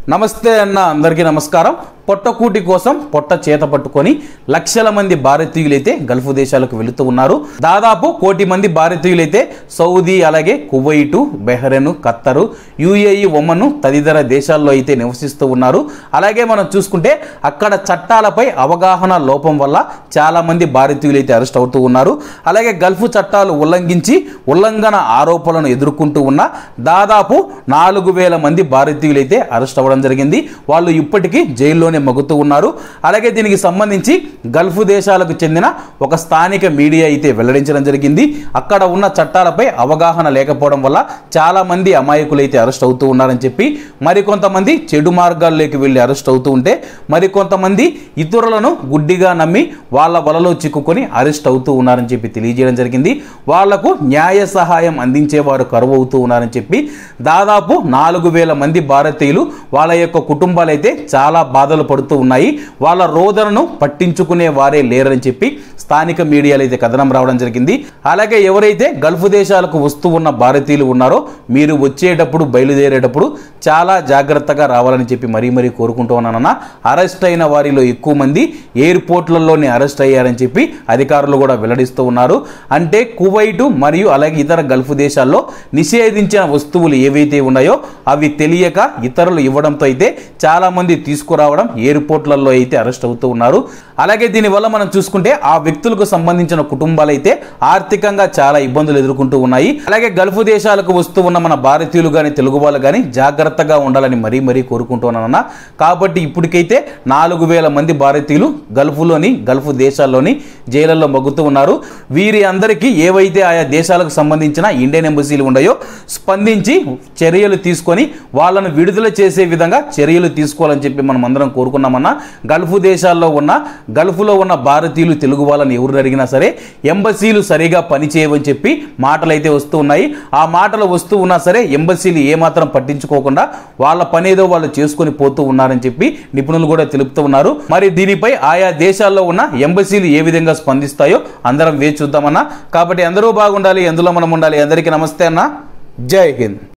నమస్తే అన్న అందరికీ నమస్కారం పొట్టకూటి కోసం పొట్ట చేత పట్టుకొని లక్షల మంది భారతీయులైతే గల్ఫ్ దేశాలకు వెళుతూ ఉన్నారు దాదాపు కోటి మంది భారతీయులైతే సౌదీ అలాగే Kuwait Bahrain Qatar UAE Oman తదితర దేశాల్లో అయితే నివసిస్తూ ఉన్నారు అలాగే మనం చూసుకుంటే అక్కడ చట్టాలపై అవగాహన లోపం వల్ల చాలా మంది భారతీయులైతే అరెస్ట్ అవుతూ ఉన్నారు అలాగే గల్ఫ్ చట్టాలు ఉల్లంఘించి ఉల్లంఘన ఆరోపణలను ఎదుర్కొంటూ ఉన్న దాదాపు నాలుగు వేల మంది భారతీయులైతే అరెస్ట్ అవ్వడం జరిగింది వాళ్ళు ఇప్పటికీ జైల్లోనే మగ్గుతూ ఉన్నారు అలాగే దీనికి సంబంధించి గల్ఫ్ దేశాలకు చెందిన ఒక స్థానిక మీడియా అయితే వెల్లడించడం జరిగింది అక్కడ ఉన్న చట్టాలపై అవగాహన లేకపోవడం వల్ల చాలా మంది అమాయకులైతే అరెస్ట్ అవుతూ ఉన్నారని చెప్పి మరికొంతమంది చెడు మార్గాల్లోకి వెళ్ళి అరెస్ట్ అవుతూ ఉంటే మరికొంతమంది ఇతరులను గుడ్డిగా నమ్మి వాళ్ళ వలలో చిక్కుకొని అరెస్ట్ అవుతూ ఉన్నారని చెప్పి తెలియజేయడం జరిగింది వాళ్లకు న్యాయ సహాయం అందించేవారు కరువు అవుతూ ఉన్నారని చెప్పి దాదాపు నాలుగు వేల మంది భారతీయులు వాళ్ళ యొక్క కుటుంబాలు అయితే చాలా బాధలు పడుతూ ఉన్నాయి వాళ్ళ రోదనను పట్టించుకునే వారే లేరని చెప్పి స్థానిక మీడియాలో అయితే కథనం రావడం జరిగింది అలాగే ఎవరైతే గల్ఫ్ దేశాలకు వస్తూ ఉన్న భారతీయులు ఉన్నారో మీరు వచ్చేటప్పుడు బయలుదేరేటప్పుడు చాలా జాగ్రత్తగా రావాలని చెప్పి మరీ మరీ కోరుకుంటూ ఉన్నానన్న అరెస్ట్ అయిన వారిలో ఎక్కువ మంది ఎయిర్పోర్ట్లలోనే అరెస్ట్ అయ్యారని చెప్పి అధికారులు కూడా వెల్లడిస్తూ ఉన్నారు అంటే కువైటు మరియు అలాగే ఇతర గల్ఫ్ దేశాల్లో నిషేధించిన వస్తువులు ఏవైతే ఉన్నాయో అవి తెలియక ఇతరులు ఇవ్వడంతో అయితే చాలా మంది తీసుకురావడం ఎయిర్పోర్ట్లలో అయితే అరెస్ట్ అవుతూ ఉన్నారు అలాగే దీనివల్ల మనం చూసుకుంటే ఆ వ్యక్తులకు సంబంధించిన కుటుంబాలు అయితే ఆర్థికంగా చాలా ఇబ్బందులు ఎదుర్కొంటూ ఉన్నాయి అలాగే గల్ఫ్ దేశాలకు వస్తూ ఉన్న మన భారతీయులు కానీ తెలుగు వాళ్ళు కానీ జాగ్రత్తగా ఉండాలని మరీ మరీ కోరుకుంటున్నానన్న కాబట్టి ఇప్పటికైతే నాలుగు వేల మంది భారతీయులు గల్ఫ్లోని గల్ఫ్ దేశాల్లోని జైళ్లలో మగ్గుతూ ఉన్నారు వీరి అందరికీ ఏవైతే ఆయా దేశాలకు సంబంధించిన ఇండియన్ ఎంబసీలు ఉన్నాయో స్పందించి చర్యలు తీసుకొని వాళ్ళను విడుదల చేసే విధంగా చర్యలు తీసుకోవాలని చెప్పి మనం అందరం కోరుకున్నామన్నా గల్ఫ్ దేశాల్లో ఉన్న గల్ఫ్లో ఉన్న భారతీయులు తెలుగు వాళ్ళని ఎవరు అడిగినా సరే ఎంబసీలు సరిగా పనిచేయవని చెప్పి మాటలు అయితే వస్తూ ఉన్నాయి ఆ మాటలు వస్తూ ఉన్నా సరే ఎంబసీలు ఏమాత్రం పట్టించుకోకుండా వాళ్ళ పనేదో వాళ్ళు చేసుకొని పోతూ ఉన్నారని చెప్పి నిపుణులు కూడా తెలుపుతూ ఉన్నారు మరి దీనిపై ఆయా దేశాల్లో ఉన్న ఎంబసీలు ఏ విధంగా స్పందిస్తాయో అందరం వేచి చూద్దామన్నా కాబట్టి అందరూ బాగుండాలి ఎందులో మనం ఉండాలి అందరికీ నమస్తే అన్న జై హింద్